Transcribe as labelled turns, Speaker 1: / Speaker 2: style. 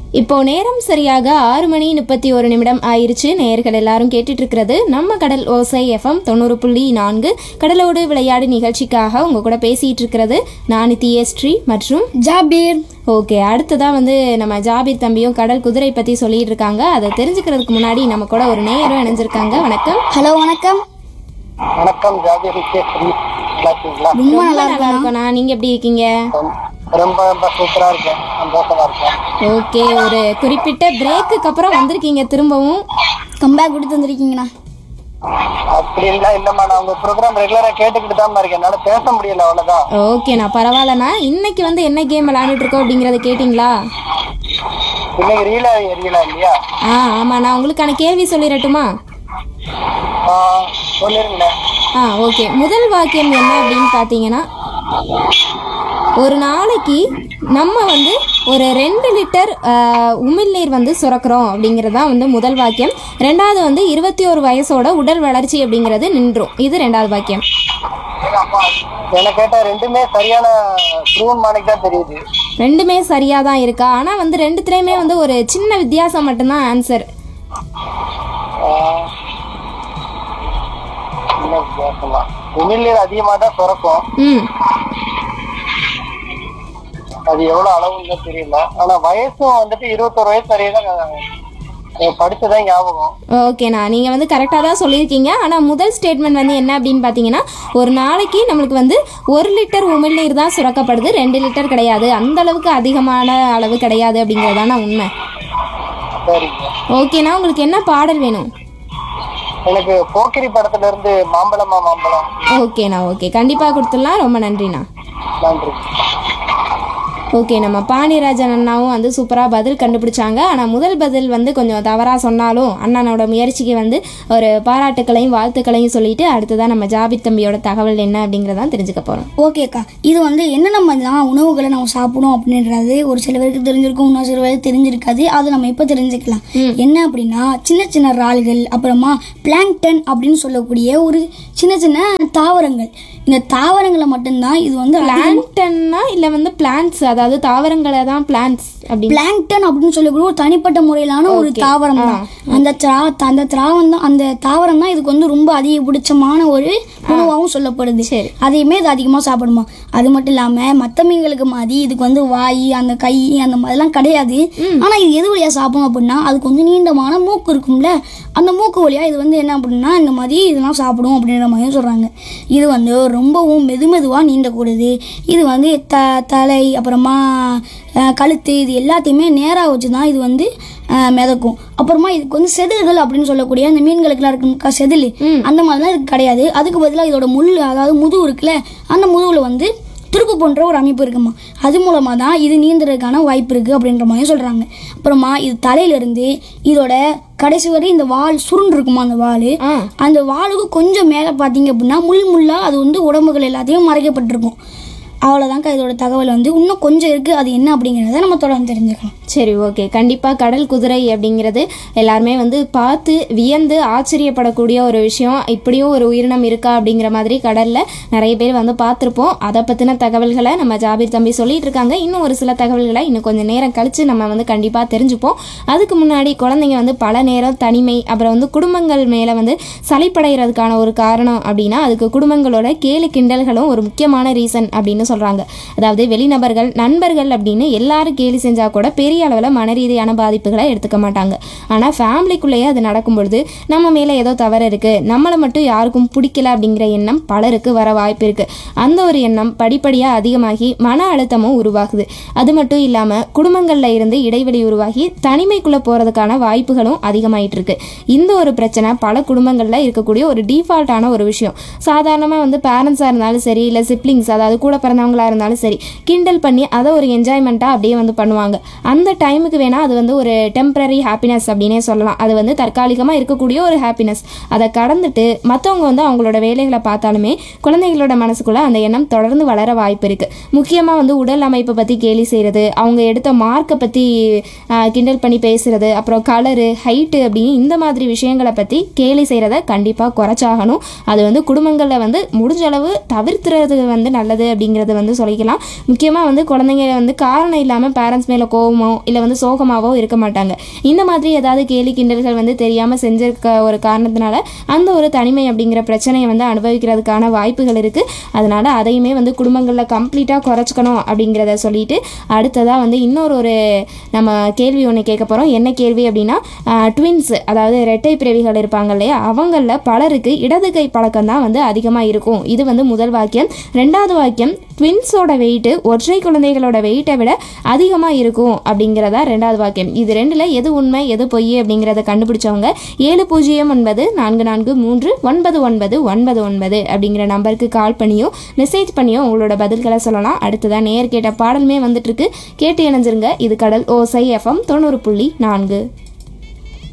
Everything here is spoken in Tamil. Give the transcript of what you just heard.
Speaker 1: இப்போ நேரம் சரியாக ஆறு மணி முப்பத்தி ஒரு நிமிடம் ஆயிருச்சு நேயர்கள் எல்லாரும் கேட்டுட்டு இருக்கிறது நம்ம கடல் ஓசை எஃப்எம் தொண்ணூறு புள்ளி நான்கு கடலோடு விளையாடு நிகழ்ச்சிக்காக உங்க கூட பேசிட்டு இருக்கிறது நான் தியஸ்ரீ மற்றும்
Speaker 2: ஜாபீர்
Speaker 1: ஓகே அடுத்ததான் வந்து நம்ம ஜாபீர் தம்பியும் கடல் குதிரை பத்தி சொல்லிட்டு இருக்காங்க அதை தெரிஞ்சுக்கிறதுக்கு முன்னாடி நம்ம கூட ஒரு நேயரும் இணைஞ்சிருக்காங்க வணக்கம்
Speaker 2: ஹலோ வணக்கம்
Speaker 3: வணக்கம் ஜாதி விஜயஸ்ரீ நல்லா இருக்கீங்களா
Speaker 2: ரொம்ப
Speaker 1: ரொம்ப
Speaker 2: நல்லா
Speaker 1: நல்லா இருக்கோண்ணா நீங்க எப்படி இருக்கீங்க
Speaker 3: ரொம்ப- ரொம்ப ரொம்ப சூப்பரா இருக்கேன் சந்தோஷமா இருக்கேன்
Speaker 1: ஓகே ஒரு குறிப்பிட்ட பிரேக்குக்கு அப்புறம் வந்திருக்கீங்க திரும்பவும்
Speaker 2: கம்பேக் கொடுத்து வந்திருக்கீங்கண்ணா
Speaker 3: அப்படி எல்லாம் இல்லம்மா நான் உங்க ப்ரோக்ராம் ரெகுலரா கேட்டுக்கிட்டு தான் இருக்கேன் என்னால பேச முடியல அவ்வளவுதான்
Speaker 1: ஓகேண்ணா பரவாயில்லண்ணா இன்னைக்கு வந்து என்ன கேம் விளையாண்டுட்டு இருக்கோம் அப்படிங்கறத கேட்டிங்களா
Speaker 3: இன்னைக்கு ரீலா ரீலா இல்லையா
Speaker 1: ஆ ஆமாம் நான் உங்களுக்கான கேள்வி சொல்லிடட்டுமா
Speaker 3: ஆ, சொல்லிருங்களேன்
Speaker 1: ஆ ஓகே முதல் வாக்கியம் என்ன அப்படின்னு பார்த்தீங்கன்னா ஒரு நாளைக்கு நம்ம வந்து ஒரு ரெண்டு லிட்டர் ஆ, உமிழ்நீர் வந்து சுரக்கிறோம் அப்படிங்கிறது தான் வந்து முதல் வாக்கியம் ரெண்டாவது வந்து இருபத்தி ஒரு வயசோட உடல் வளர்ச்சி அப்படிங்கிறது நின்றும் இது ரெண்டாவது வாக்கியம்
Speaker 3: என்ன கேட்டா ரெண்டுமே சரியான ட்ரூன் மானிக்கு தான் தெரியுது
Speaker 1: ரெண்டுமே சரியாக தான் இருக்கா ஆனால் வந்து ரெண்டுத்துலேயுமே வந்து ஒரு சின்ன வித்தியாசம் மட்டும்தான் ஆன்சர்
Speaker 3: ஆ, என்ன வித்தியாசமா உமிழ்நீர் அதிகமா தான் சுரக்கும்
Speaker 1: ம்
Speaker 3: அது எவ்வளவு அளவுன்னு தெரியல ஆனா வயசும் வந்துட்டு இருபத்தொரு வயசு வரையும் தான் படிச்சதான் ஞாபகம்
Speaker 1: ஓகேண்ணா நீங்கள் வந்து கரெக்டாக தான் சொல்லியிருக்கீங்க ஆனால் முதல் ஸ்டேட்மெண்ட் வந்து என்ன அப்படின்னு பார்த்தீங்கன்னா ஒரு நாளைக்கு நம்மளுக்கு வந்து ஒரு லிட்டர் உமிழ்நீர் தான் சுரக்கப்படுது ரெண்டு லிட்டர் கிடையாது அந்த அளவுக்கு அதிகமான அளவு கிடையாது அப்படிங்கிறதான உண்மை
Speaker 3: சரிங்க
Speaker 1: ஓகேண்ணா உங்களுக்கு என்ன பாடல் வேணும்
Speaker 3: எனக்கு போக்கிரி படத்துல இருந்து மாம்பழமா மாம்பழம்
Speaker 1: ஓகேண்ணா ஓகே கண்டிப்பாக கொடுத்துடலாம் ரொம்ப நன்றிண்ணா
Speaker 3: நன்றி
Speaker 1: ஓகே நம்ம பாண்டியராஜன் அண்ணாவும் வந்து சூப்பராக பதில் கண்டுபிடிச்சாங்க ஆனால் முதல் பதில் வந்து கொஞ்சம் தவறாக சொன்னாலும் அண்ணனோட முயற்சிக்கு வந்து ஒரு பாராட்டுக்களையும் வாழ்த்துக்களையும் சொல்லிட்டு அடுத்ததான் நம்ம ஜாபித் தம்பியோட தகவல் என்ன அப்படிங்கிறதான் தெரிஞ்சுக்க போகிறோம்
Speaker 2: ஓகேக்கா இது வந்து என்னென்ன மாதிரிலாம் உணவுகளை நம்ம சாப்பிடும் அப்படின்றது ஒரு சில பேருக்கு தெரிஞ்சிருக்கும் இன்னும் சில பேருக்கு தெரிஞ்சிருக்காது அது நம்ம இப்போ தெரிஞ்சுக்கலாம் என்ன அப்படின்னா சின்ன சின்ன இறால்கள் அப்புறமா பிளாங்டன் அப்படின்னு சொல்லக்கூடிய ஒரு சின்ன சின்ன தாவரங்கள் இந்த தாவரங்களை மட்டும்தான் இது வந்து
Speaker 1: பிளான்டன்னா இல்லை வந்து பிளான்ட்ஸ் அதாவது தாவரங்களை தான் பிளான்ட்ஸ் அப்படின்னு
Speaker 2: பிளாங்டன் அப்படின்னு சொல்லக்கூடிய ஒரு தனிப்பட்ட முறையிலான ஒரு தாவரம் தான் அந்த திரா அந்த திராவம் தான் அந்த தாவரம் தான் இதுக்கு வந்து ரொம்ப அதிகபிடிச்சமான ஒரு உணவாகவும் சொல்லப்படுது
Speaker 1: சரி.
Speaker 2: அதையுமே இது அதிகமாக சாப்பிடுமா அது மட்டும் இல்லாமல் மற்ற மீன்களுக்கு மாதிரி இதுக்கு வந்து வாய் அந்த கை அந்த மாதிரிலாம் கிடையாது ஆனால் இது எது வழியாக சாப்பிடும் அப்படின்னா அதுக்கு வந்து நீண்டமான மூக்கு இருக்கும்ல அந்த மூக்கு வழியாக இது வந்து என்ன அப்படின்னா இந்த மாதிரி இதெல்லாம் சாப்பிடும் அப்படின்ற மாதிரியும் சொல்கிறாங்க இது வந்து ரொம்பவும் மெது மெதுவாக நீண்டக்கூடியது இது வந்து த தலை அப்புறமா அஹ், கழுத்து இது எல்லாத்தையுமே நேராக வச்சு தான் இது வந்து அஹ், மிதக்கும் அப்புறமா இதுக்கு வந்து செதில்கள் அப்படின்னு சொல்லக்கூடிய அந்த மீன்களுக்குலாம் இருக்கும்க்கா செதில் அந்த மாதிரிலாம் இதுக்கு கிடையாது அதுக்கு பதிலாக இதோட முள் அதாவது முதுகு இருக்குல்ல அந்த முதுகுல வந்து துருப்பு போன்ற ஒரு அமைப்பு இருக்குமா அது மூலமாக தான் இது நீந்துறதுக்கான வாய்ப்பு இருக்குது அப்படின்ற மாதிரி சொல்கிறாங்க அப்புறமா இது தலையிலேருந்து இதோட கடைசி வரை இந்த வால் சுருண்டு இருக்குமா அந்த வால்
Speaker 1: ஆ
Speaker 2: அந்த வாலுக்கு கொஞ்சம் மேலே பார்த்தீங்க அப்படின்னா முள் முள்ளாக அது வந்து உடம்புகள் எல்லாத்தையும் மறைக்கப்பட்டிருக்கும் அவ்வளோதான்க்கா இதோட தகவல் வந்து இன்னும் கொஞ்சம் இருக்குது அது என்ன அப்படிங்கிறத நம்ம தொடர்ந்து தெரிஞ்சுக்கலாம்
Speaker 1: சரி ஓகே கண்டிப்பாக கடல் குதிரை அப்படிங்கிறது எல்லாருமே வந்து பார்த்து வியந்து ஆச்சரியப்படக்கூடிய ஒரு விஷயம் இப்படியும் ஒரு உயிரினம் இருக்கா அப்படிங்கிற மாதிரி கடலில் நிறைய பேர் வந்து பார்த்துருப்போம் அதை பற்றின தகவல்களை நம்ம ஜாபீர் தம்பி சொல்லிட்டு இருக்காங்க இன்னும் ஒரு சில தகவல்களை இன்னும் கொஞ்சம் நேரம் கழித்து நம்ம வந்து கண்டிப்பாக தெரிஞ்சுப்போம் அதுக்கு முன்னாடி குழந்தைங்க வந்து பல நேரம் தனிமை அப்புறம் வந்து குடும்பங்கள் மேலே வந்து சலிப்படைகிறதுக்கான ஒரு காரணம் அப்படின்னா அதுக்கு குடும்பங்களோட கேலி கிண்டல்களும் ஒரு முக்கியமான ரீசன் அப்படின்னு சொல்கிறாங்க அதாவது வெளிநபர்கள் நண்பர்கள் அப்படின்னு எல்லாரும் கேலி செஞ்சால் கூட பெரிய அளவில் மன ரீதியான பாதிப்புகளை எடுத்துக்க மாட்டாங்க ஆனால் ஃபேமிலிக்குள்ளேயே அது நடக்கும் பொழுது நம்ம மேலே ஏதோ தவறு இருக்குது நம்மளை மட்டும் யாருக்கும் பிடிக்கல அப்படிங்கிற எண்ணம் பலருக்கு வர வாய்ப்பு இருக்குது அந்த ஒரு எண்ணம் படிப்படியாக அதிகமாகி மன அழுத்தமும் உருவாகுது அது மட்டும் இல்லாமல் குடும்பங்களில் இருந்து இடைவெளி உருவாகி தனிமைக்குள்ளே போகிறதுக்கான வாய்ப்புகளும் அதிகமாயிட்டு இருக்கு இந்த ஒரு பிரச்சனை பல குடும்பங்களில் இருக்கக்கூடிய ஒரு டிஃபால்ட்டான ஒரு விஷயம் சாதாரணமாக வந்து பேரண்ட்ஸாக இருந்தாலும் சரி இல்லை சிப்ளிங்ஸ் அதாவது கூட பிறந்தவங்களா இருந்தாலும் சரி கிண்டல் பண்ணி அதை ஒரு என்ஜாய்மெண்ட்டாக அப்படியே வந்து பண்ணுவாங்க அந்த டைமுக்கு வேணால் அது வந்து ஒரு டெம்பரரி ஹாப்பினஸ் அப்படின்னே சொல்லலாம் அது வந்து தற்காலிகமாக இருக்கக்கூடிய ஒரு ஹாப்பினஸ் அதை கடந்துட்டு மற்றவங்க வந்து அவங்களோட வேலைகளை பார்த்தாலுமே குழந்தைகளோட மனசுக்குள்ள அந்த எண்ணம் தொடர்ந்து வளர வாய்ப்பு இருக்குது முக்கியமாக வந்து உடல் அமைப்பை பற்றி கேலி செய்கிறது அவங்க எடுத்த மார்க்கை பற்றி கிண்டல் பண்ணி பேசுறது அப்புறம் கலரு ஹைட்டு அப்படின்னு இந்த மாதிரி விஷயங்களை பற்றி கேலி செய்கிறத கண்டிப்பாக குறைச்சாகணும் அது வந்து குடும்பங்களில் வந்து முடிஞ்ச அளவு தவிர்த்துறது வந்து நல்லது அப்படிங்கிறது அப்படிங்கிறத வந்து சொல்லிக்கலாம் முக்கியமாக வந்து குழந்தைங்க வந்து காரணம் இல்லாமல் பேரண்ட்ஸ் மேலே கோவமோ இல்லை வந்து சோகமாவோ இருக்க மாட்டாங்க இந்த மாதிரி ஏதாவது கேலி கிண்டல்கள் வந்து தெரியாமல் செஞ்சிருக்க ஒரு காரணத்தினால அந்த ஒரு தனிமை அப்படிங்கிற பிரச்சனையை வந்து அனுபவிக்கிறதுக்கான வாய்ப்புகள் இருக்குது அதனால் அதையுமே வந்து குடும்பங்களில் கம்ப்ளீட்டாக குறைச்சிக்கணும் அப்படிங்கிறத சொல்லிட்டு அடுத்ததாக வந்து இன்னொரு ஒரு நம்ம கேள்வி ஒன்று கேட்க போகிறோம் என்ன கேள்வி அப்படின்னா ட்வின்ஸ் அதாவது இரட்டை பிறவிகள் இருப்பாங்க இல்லையா அவங்களில் பலருக்கு இடது கை பழக்கம் தான் வந்து அதிகமாக இருக்கும் இது வந்து முதல் வாக்கியம் ரெண்டாவது வாக்கியம் ட்வின்ஸோட வெயிட்டு ஒற்றை குழந்தைகளோட வெயிட்டை விட அதிகமாக இருக்கும் அப்படிங்கிறதா ரெண்டாவது வாக்கியம் இது ரெண்டில் எது உண்மை எது பொய் அப்படிங்கிறத கண்டுபிடிச்சவங்க ஏழு பூஜ்ஜியம் ஒன்பது நான்கு நான்கு மூன்று ஒன்பது ஒன்பது ஒன்பது ஒன்பது அப்படிங்கிற நம்பருக்கு கால் பண்ணியோ மெசேஜ் பண்ணியோ உங்களோட பதில்களை சொல்லலாம் அடுத்ததான் நேர் கேட்ட பாடலுமே வந்துட்டு இருக்கு கேட்டு இணைஞ்சிருங்க இது கடல் ஓசை எஃப்எம் தொண்ணூறு புள்ளி நான்கு